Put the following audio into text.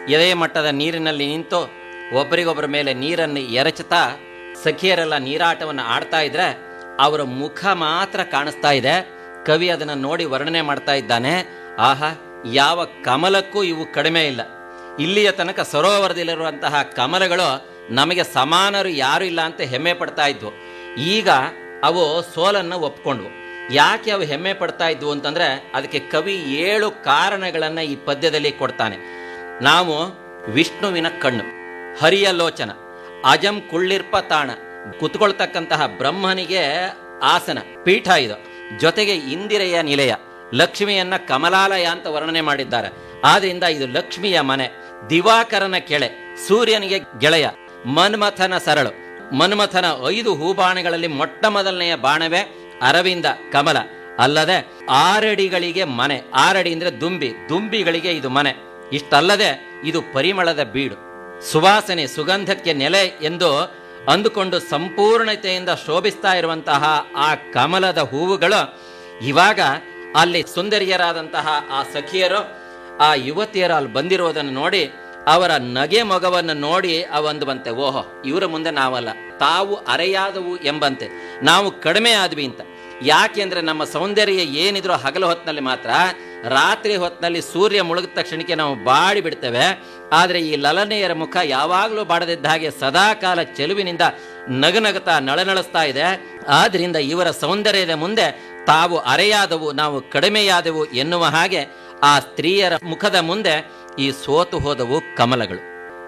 ಎದೆ ಮಟ್ಟದ ನೀರಿನಲ್ಲಿ ನಿಂತು ಒಬ್ಬರಿಗೊಬ್ಬರ ಮೇಲೆ ನೀರನ್ನು ಎರಚುತ್ತಾ ಸಖಿಯರೆಲ್ಲ ನೀರಾಟವನ್ನು ಆಡ್ತಾ ಇದ್ರೆ ಅವರ ಮುಖ ಮಾತ್ರ ಕಾಣಿಸ್ತಾ ಇದೆ ಕವಿ ಅದನ್ನು ನೋಡಿ ವರ್ಣನೆ ಮಾಡ್ತಾ ಇದ್ದಾನೆ ಆಹಾ ಯಾವ ಕಮಲಕ್ಕೂ ಇವು ಕಡಿಮೆ ಇಲ್ಲ ಇಲ್ಲಿಯ ತನಕ ಸರೋವರದಲ್ಲಿರುವಂತಹ ಕಮಲಗಳು ನಮಗೆ ಸಮಾನರು ಯಾರು ಇಲ್ಲ ಅಂತ ಹೆಮ್ಮೆ ಪಡ್ತಾ ಇದ್ವು ಈಗ ಅವು ಸೋಲನ್ನು ಒಪ್ಕೊಂಡ್ವು ಯಾಕೆ ಅವು ಹೆಮ್ಮೆ ಪಡ್ತಾ ಇದ್ವು ಅಂತಂದ್ರೆ ಅದಕ್ಕೆ ಕವಿ ಏಳು ಕಾರಣಗಳನ್ನ ಈ ಪದ್ಯದಲ್ಲಿ ಕೊಡ್ತಾನೆ ನಾವು ವಿಷ್ಣುವಿನ ಕಣ್ಣು ಹರಿಯ ಲೋಚನ ಅಜಂ ಕುಳ್ಳಿರ್ಪ ತಾಣ ಕುತ್ಕೊಳ್ತಕ್ಕಂತಹ ಬ್ರಹ್ಮನಿಗೆ ಆಸನ ಪೀಠ ಇದು ಜೊತೆಗೆ ಇಂದಿರೆಯ ನಿಲಯ ಲಕ್ಷ್ಮಿಯನ್ನ ಕಮಲಾಲಯ ಅಂತ ವರ್ಣನೆ ಮಾಡಿದ್ದಾರೆ ಆದ್ರಿಂದ ಇದು ಲಕ್ಷ್ಮಿಯ ಮನೆ ದಿವಾಕರನ ಕೆಳೆ ಸೂರ್ಯನಿಗೆ ಗೆಳೆಯ ಮನ್ಮಥನ ಸರಳು ಮನ್ಮಥನ ಐದು ಹೂಬಾಣಗಳಲ್ಲಿ ಮೊಟ್ಟ ಮೊದಲನೆಯ ಬಾಣವೇ ಅರವಿಂದ ಕಮಲ ಅಲ್ಲದೆ ಆರಡಿಗಳಿಗೆ ಮನೆ ಆರಡಿ ಅಂದ್ರೆ ದುಂಬಿ ದುಂಬಿಗಳಿಗೆ ಇದು ಮನೆ ಇಷ್ಟಲ್ಲದೆ ಇದು ಪರಿಮಳದ ಬೀಡು ಸುವಾಸನೆ ಸುಗಂಧಕ್ಕೆ ನೆಲೆ ಎಂದು ಅಂದುಕೊಂಡು ಸಂಪೂರ್ಣತೆಯಿಂದ ಶೋಭಿಸ್ತಾ ಇರುವಂತಹ ಆ ಕಮಲದ ಹೂವುಗಳು ಇವಾಗ ಅಲ್ಲಿ ಸುಂದರಿಯರಾದಂತಹ ಆ ಸಖಿಯರು ಆ ಯುವತಿಯರು ಅಲ್ಲಿ ಬಂದಿರುವುದನ್ನು ನೋಡಿ ಅವರ ನಗೆ ಮೊಗವನ್ನು ನೋಡಿ ಅವಂದು ಬಂತೆ ಓಹೋ ಇವರ ಮುಂದೆ ನಾವಲ್ಲ ತಾವು ಅರೆಯಾದವು ಎಂಬಂತೆ ನಾವು ಕಡಿಮೆ ಆದ್ವಿ ಅಂತ ಯಾಕೆಂದ್ರೆ ನಮ್ಮ ಸೌಂದರ್ಯ ಏನಿದ್ರು ಹಗಲು ಹೊತ್ತಿನಲ್ಲಿ ಮಾತ್ರ ರಾತ್ರಿ ಹೊತ್ತಿನಲ್ಲಿ ಸೂರ್ಯ ಮುಳುಗಿದ ತಕ್ಷಣಕ್ಕೆ ನಾವು ಬಾಡಿ ಬಿಡ್ತೇವೆ ಆದರೆ ಈ ಲಲನೆಯರ ಮುಖ ಯಾವಾಗಲೂ ಬಾಡದಿದ್ದ ಹಾಗೆ ಸದಾಕಾಲ ಚೆಲುವಿನಿಂದ ನಗನಗುತ್ತಾ ನಳನಳಿಸ್ತಾ ಇದೆ ಆದ್ರಿಂದ ಇವರ ಸೌಂದರ್ಯದ ಮುಂದೆ ತಾವು ಅರೆಯಾದವು ನಾವು ಕಡಿಮೆಯಾದವು ಎನ್ನುವ ಹಾಗೆ ಆ ಸ್ತ್ರೀಯರ ಮುಖದ ಮುಂದೆ ಈ ಸೋತು ಹೋದವು ಕಮಲಗಳು